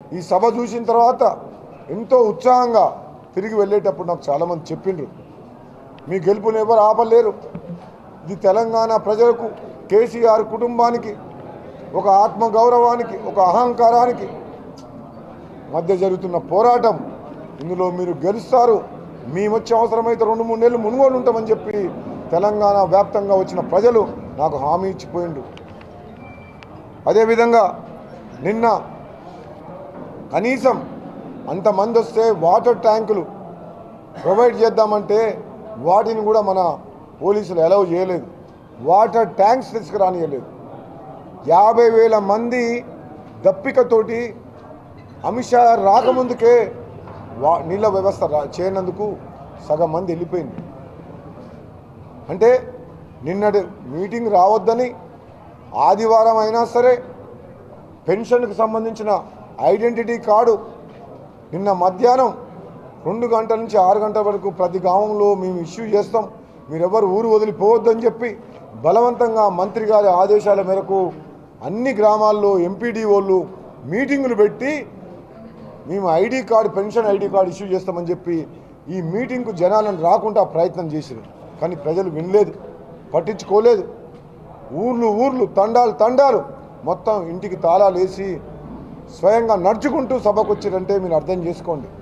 ఈ సభ చూసిన తర్వాత ఎంతో ఉత్సాహంగా తిరిగి వెళ్ళేటప్పుడు నాకు చాలామంది చెప్పిండ్రు మీ గెలుపుని ఎవరు ఆపలేరు ఇది తెలంగాణ ప్రజలకు కేసీఆర్ కుటుంబానికి ఒక ఆత్మగౌరవానికి ఒక అహంకారానికి మధ్య జరుగుతున్న పోరాటం ఇందులో మీరు గెలుస్తారు మేము వచ్చే అవసరమైతే రెండు మూడు నెలలు మునుగోలు ఉంటామని చెప్పి తెలంగాణ వ్యాప్తంగా వచ్చిన ప్రజలు నాకు హామీ ఇచ్చిపోయిండు అదేవిధంగా నిన్న కనీసం అంతమంది వస్తే వాటర్ ట్యాంకులు ప్రొవైడ్ చేద్దామంటే వాటిని కూడా మన పోలీసులు అలౌ చేయలేదు వాటర్ ట్యాంక్స్ తీసుకురానియలేదు యాభై వేల మంది దప్పికతోటి అమిత్ షా రాకముందుకే వా నీళ్ళ వ్యవస్థ రా చేయనందుకు సగం మంది వెళ్ళిపోయింది అంటే నిన్నటి మీటింగ్ రావద్దని ఆదివారం అయినా సరే పెన్షన్కి సంబంధించిన ఐడెంటిటీ కార్డు నిన్న మధ్యాహ్నం రెండు గంటల నుంచి ఆరు గంటల వరకు ప్రతి గ్రామంలో మేము ఇష్యూ చేస్తాం మీరెవరు ఊరు వదిలిపోవద్దని చెప్పి బలవంతంగా మంత్రి గారి ఆదేశాల మేరకు అన్ని గ్రామాల్లో ఎంపీడీఓళ్ళు మీటింగులు పెట్టి మేము ID card pension ID card issue చేస్తామని చెప్పి ఈ మీటింగ్కు జనాలను రాకుండా ప్రయత్నం చేశారు కానీ ప్రజలు వినలేదు పట్టించుకోలేదు ఊర్లు ఊర్లు తండాలు తండాలు మొత్తం ఇంటికి తాళాలు వేసి స్వయంగా నడుచుకుంటూ సభకు వచ్చారంటే మీరు అర్థం చేసుకోండి